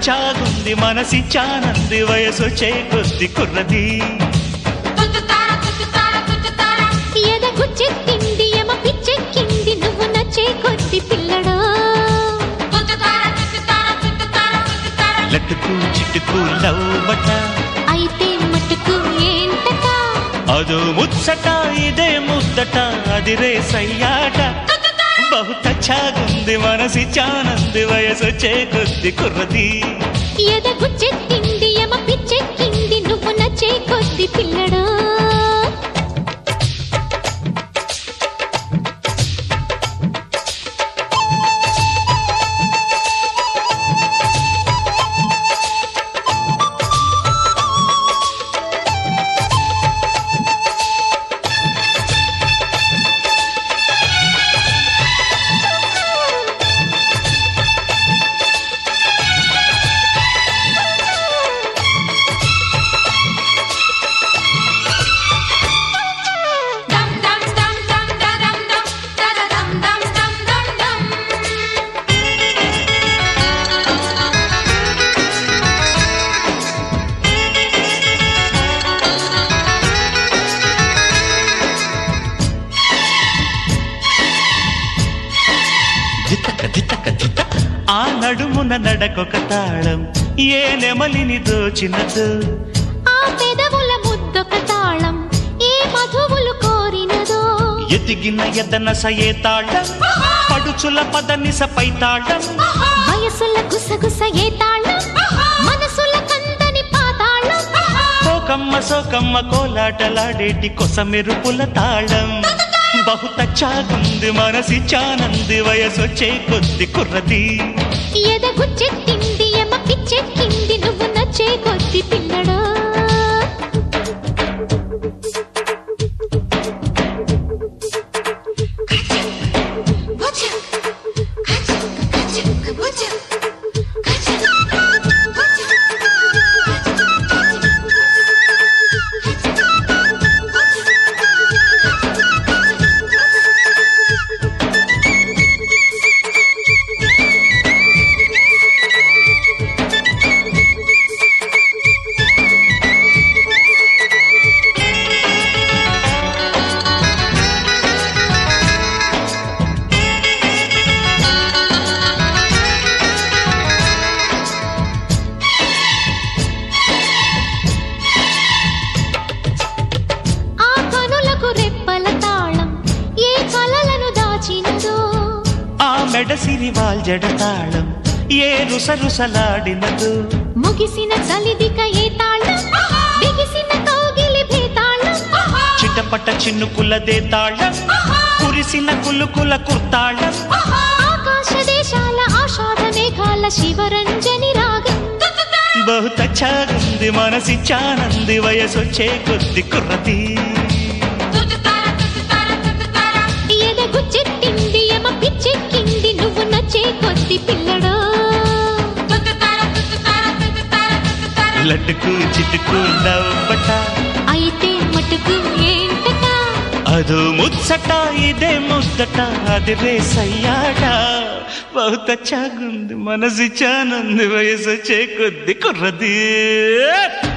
చాగుంది మనసిచ్చానంది వయసు చేకొద్ది కుర్రది ఎద గుచ్చెక్కింది ఎమ పిచ్చెక్కింది నువ్వు నచ్చే కొద్ది పిల్లడా లట్టుకు చిట్టుకు లవ్వట అయితే మటుకు ఏంటట అదో ముచ్చట ఇదే ముద్దట అదిరే సయ్యాట బహుత చాగుంది మనసిచ్చానంది వయసు చేకొద్ది కుర్రది ఎద గుచ్చెక్కింది ఎమ పిచ్చెక్కింది నువ్వు నచ్చే కొద్ది పిల్లడా జితక జితక జిత ఆ నడుమున నడకొక తాళం ఏ నెమలిని దోచినదో ఆ పెదవుల ముద్దొక తాళం ఏ మధువులు కోరినదో ఎదిగిన ఎదనస ఏ తాళం పడుచుల పదనిస పై తాళం వయసుల గుసగుస ఏ తాళం మనసుల కందని పాతాళం కోకమ్మ సోకమ్మ కోలాటలాడేటి కొస మెరుపుల తాళం బహుత చాగుంది మనసి చానంది వయసొచ్చే కొద్ది కుర్రది ఎద గుచ్చెక్కింది ఎమ పిచ్చెక్కింది నువ్వు నచ్చే కొద్ది పిల్లడా ఆ కనులకు రెప్పల తాళం ఏ కలలను దాచినదో ఆ మెడసిరి వాల్జడ తాళం ఏ రుసరుసలాడినదు ముగిసిన చలిదిక ఏ తాళం బిగిసిన కౌగిలి భేతాళం చిటపట చిన్నుకులదే తాళం కురిసిన కులుకుల కుర్తాళం ఆకాశ దేశాల ఆషాఢ మేఘాల శివరంజని రాగం బహుత చాగుంది మనసి చానంది వయసొచ్చే కొద్ది కుర్రది ఎదగుచ్చెట్టింది ఎమ పిచ్చెక్కింది నువ్వు నచ్చే కొద్ది పిల్లడా లడ్డుకు చిటుకు నవ్వట అయితే మటుకు ఏంటట అదో ముచ్చట ఇదే ముద్దట అది రే సయ్యాట బహుత చాగుంది మనసి చానంది వయసొచ్చే కొద్ది కుర్రది